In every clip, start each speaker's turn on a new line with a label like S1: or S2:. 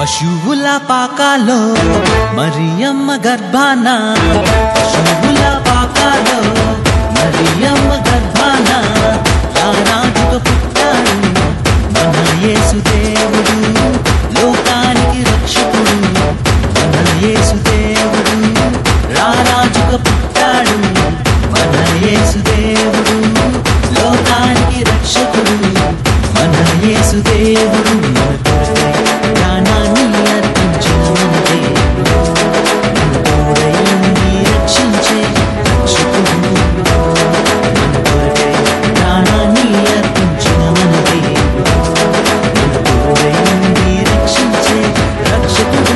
S1: పశువుల పాకాలో మరియమ్మ గర్భాన పశువుల పాకాలో మరియమ్మ గర్భాన రారాజుగా పుట్టాడు మన యేసుదేవుడు లోకానికి రక్షకుడు మన యేసుదేవుడు రారాజుగా పుట్టాడు మన యేసుదేవుడు లోకానికి రక్షకుడు మన యేసుదేవుడు మన కొరకై ప్రాణాన్ని అర్పించిన మన దేవుడు మన తోడై ఉండి రక్షించే రక్షకుడు మన కొరకై ప్రాణాన్ని అర్పించిన మన దేవుడు మన తోడై ఉండి రక్షించే రక్షకుడు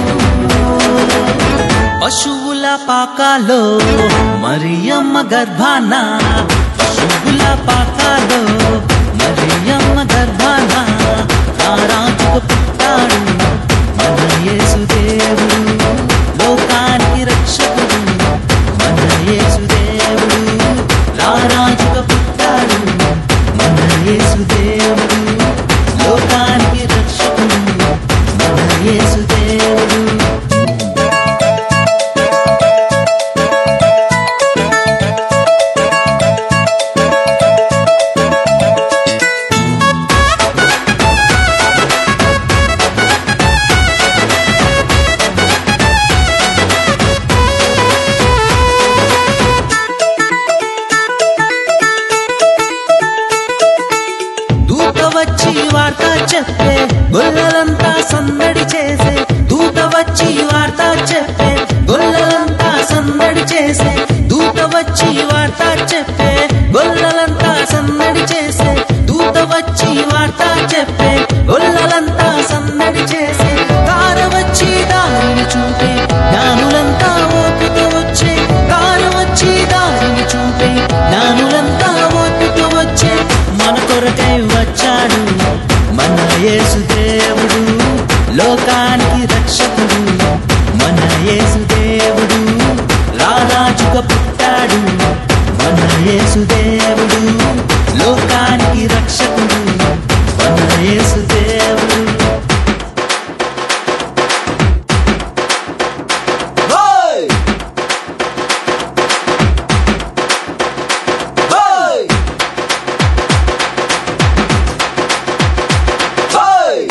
S1: పశువుల పాకాలో మరియమ్మ గర్భాన పశువుల పాకాలో మరియమ్మ గర్భాన రారాజుకు పుట్టాడు మన యేసుదేవుడు లోకానికి రక్షకుడు మన యేసుదేవుడు రారాజుగా పుట్టాడు మన యేసుదేవుడు లోకానికి రక్షకుడు మన యేసుదేవుడు దూత వచ్చి వార్త చెప్పే గొల్లలంతా సందడి చేసే దూత వచ్చి వార్త చెప్పే గొల్లలంతా సందడి చేసే దూత వచ్చి వార్త చెప్పే గొల్లలంతా సందడి చేసే దూత వచ్చి వార్త చెప్పే గొల్లలంతా సందడి చేసే కార వచ్చి దారిని చూపే జ్ఞానులంతా ఓపిక వచ్చే కార వచ్చి దారిని చూపే జ్ఞానులంతా ఓపిక వచ్చే మన కొరకై వచ్చాడు మన యేసుదేవుడు లోకానికి రక్షకుడు మన యేసుదేవుడు రారాజుగా పుట్టాడు మన యేసుదేవుడు లోకానికి రక్షకుడు మన యేసుదేవుడు
S2: Hey! Hey! Hey!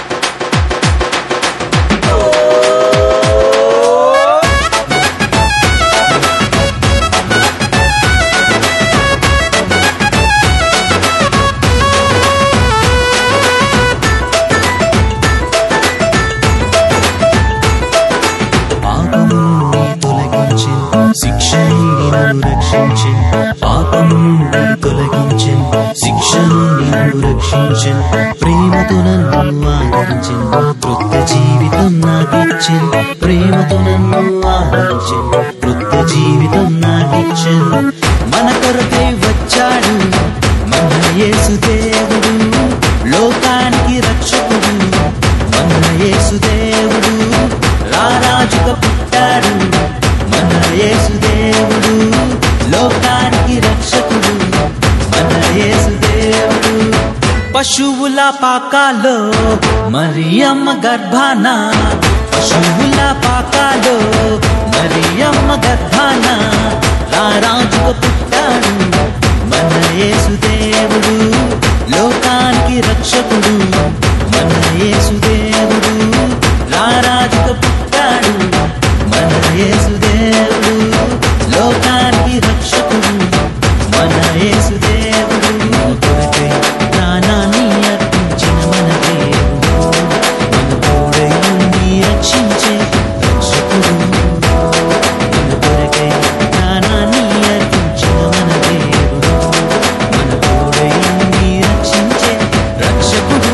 S1: పాపం నుండి తొలగించి శిక్ష నుండి నన్ను రక్షించి పాపం నుండి తొలగించి శిక్ష నుండి నన్ను రక్షించి ప్రేమతో నన్ను ఆదరించి కృత్య జీవితం నాకిచ్చి ప్రేమతో నన్ను ఆదరించి కృత్య జీవితం నాకిచ్చి మన కొరకై వచ్చాడు మన యేసుదేవుడు లోకానికి రక్షకుడు మన యేసుదేవుడు రారాజుగా పుట్టాడు మన యేసుదేవుడు లోకానికి రక్షకుడు మన యేసుదేవుడు పశువుల పాకాలో మరియమ్మ గర్భాన పశువుల పాకాలో మరియమ్మ గర్భాన రారాజుగా పుట్టాడు మన యేసుదేవుడు లోకానికి రక్షకుడు మన యేసుదేవుడు రారాజుగా పుట్టాడు మన యేసుదేవుడు లోకానికి రక్షకుడు మన యేసుదేవుడు కొరకై ప్రాణాన్ని అర్పించిన మన దేవుడు మన తోడై ఉండి రక్షించే రక్షకుడు మన కొరకై ప్రాణాన్ని అర్పించిన మన దేవుడు మన తోడై ఉండి రక్షించే రక్షకుడు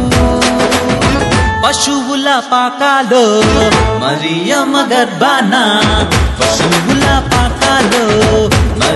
S1: పశువుల పాకాలో మరియమ్మ గర్భాన పశువుల పాకాలో